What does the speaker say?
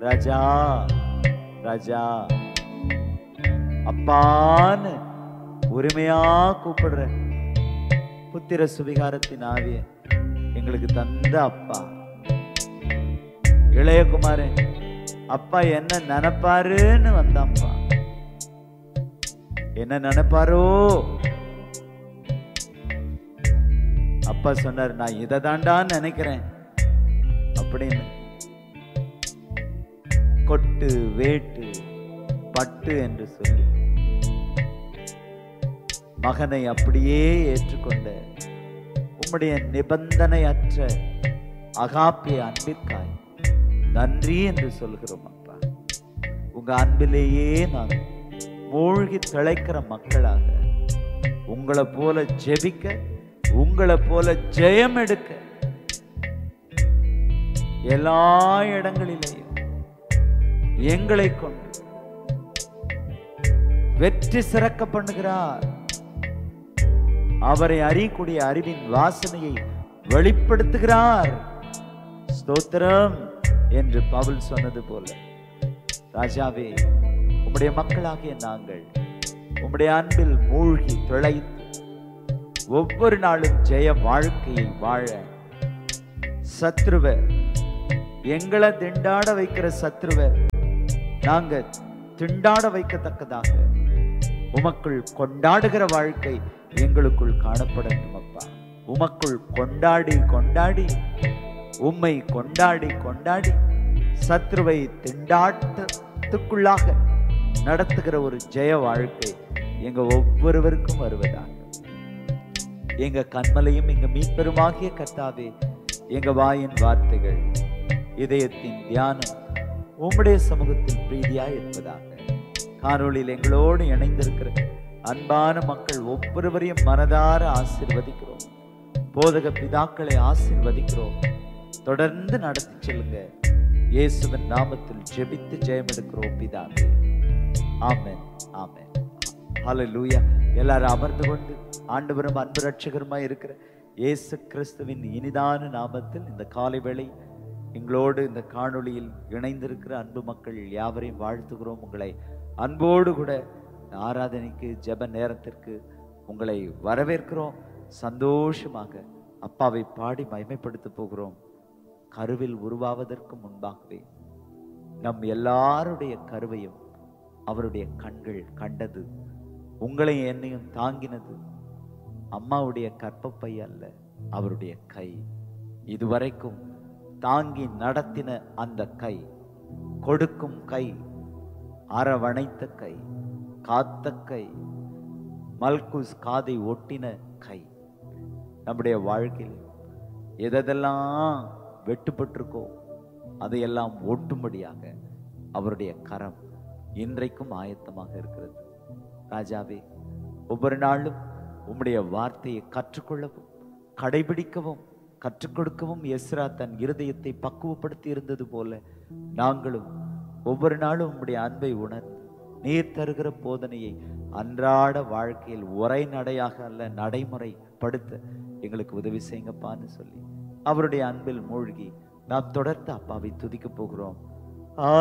ராஜா ராஜா அப்பான்னு உரிமையா கூப்பிடுற புத்திர சுவிகாரத்தின் ஆவிய எங்களுக்கு தந்த அப்பா இளையகுமாரன் அப்பா என்ன நினைப்பாருன்னு வந்தான்ப்பா என்ன நினைப்பாரோ அப்பா சொன்னார் நான் இதை தாண்டான்னு நினைக்கிறேன் அப்படின்னு கொட்டு வேட்டு பட்டு என்று சொல்லி மகனை அப்படியே ஏற்றுக்கொண்ட உம்முடைய நிபந்தனையற்ற அகாப்பிய அன்பிற்காய் நன்றி என்று சொல்கிறோம் அப்பா உங்க அன்பிலேயே நான் மூழ்கி திளைக்கிற மக்களாக உங்களை போல ஜெபிக்க உங்களை போல ஜெயம் எடுக்க எல்லா இடங்களிலேயும் எங்களை கொண்டு வெற்றி சிறக்க பண்ணுகிறார் அவரை அறியக்கூடிய அறிவின் வாசனையை வெளிப்படுத்துகிறார் ஸ்தோத்திரம் என்று பவுல் சொன்னது போல ராஜாவே உம்முடைய மக்களாகிய நாங்கள் உம்முடைய அன்பில் மூழ்கி திளைத்து ஒவ்வொரு நாளும் ஜெய வாழ்க்கையை வாழ சத்ருவ எங்களை திண்டாட வைக்கிற சத்ருவ நாங்க திண்டாட வைக்கத்தக்கதாக உமக்குள் கொண்டாடுகிற வாழ்க்கை எங்களுக்குள் காணப்படட்டும் அப்பா உமக்குள் கொண்டாடி கொண்டாடி உம்மை கொண்டாடி கொண்டாடி சத்ருவை திண்டாட்டத்துக்குள்ளாக நடத்துகிற ஒரு ஜெய வாழ்க்கை எங்க ஒவ்வொருவருக்கும் வருவதாக எங்க கண்மலையும் எங்க மீட்பெருமாகிய கர்த்தாவே எங்க வாயின் வார்த்தைகள் இதயத்தின் தியானம் உம்முடைய சமூகத்தில் பிரீதியாய் இருப்பதாக காணொளியில் எங்களோடு இணைந்திருக்கிற அன்பான மக்கள் ஒவ்வொருவரையும் மனதார ஆசீர்வதிக்கிறோம் போதக பிதாக்களை ஆசீர்வதிக்கிறோம் தொடர்ந்து நடத்தி செல்லுங்க இயேசுவின் நாமத்தில் ஜெபித்து ஜெயம் எடுக்கிறோம் பிதாவே ஆமென் ஆமென் ஹalleluya எல்லாரும் அமர்ந்து கொண்டு ஆண்டவரும் அன்பு ரட்சகருமாய் இருக்கிற இயேசு கிறிஸ்துவின் இனிதான நாமத்தில் இந்த காலை வேளை எங்களோடு இந்த காணொளியில் இணைந்திருக்கிற அன்பு மக்கள் யாவரையும் வாழ்த்துகிறோம் உங்களை அன்போடு கூட இந்த ஆராதனைக்கு ஜெப நேரத்திற்கு உங்களை வரவேற்கிறோம் சந்தோஷமாக அப்பாவை பாடி மகிமைப்படுத்த போகிறோம் கருவில் உருவாவதற்கு முன்பாகவே நம் எல்லாருடைய கருவையும் அவருடைய கண்கள் கண்டது உங்களையும் என்னையும் தாங்கினது அம்மாவுடைய கற்பப்பை அல்ல அவருடைய கை இதுவரைக்கும் தாங்கி நடத்தின அந்த கை கொடுக்கும் கை அரவணைத்த கை காத்த கை மல்குஸ் காதை ஒட்டின கை நம்முடைய வாழ்க்கையில் எதெல்லாம் வெட்டுப்பட்டிருக்கோ அதையெல்லாம் ஒட்டும்படியாக அவருடைய கரம் இன்றைக்கும் ஆயத்தமாக இருக்கிறது ராஜாவே ஒவ்வொரு நாளும் உம்முடைய வார்த்தையை கற்றுக்கொள்ளவும் கடைபிடிக்கவும் கற்றுக் கொடுக்கவும் எஸ்ரா தன் இருதயத்தை பக்குவப்படுத்தி இருந்தது போல நாங்களும் ஒவ்வொரு நாளும் உம்முடைய அன்பை உணர்ந்து நீர் தருகிற போதனையை அன்றாட வாழ்க்கையில் உரை நடையாக அல்ல நடைமுறைப்படுத்த எங்களுக்கு உதவி செய்யுங்கப்பான்னு சொல்லி அவருடைய அன்பில் மூழ்கி நாம் தொடர்ந்து அப்பாவை துதிக்க போகிறோம்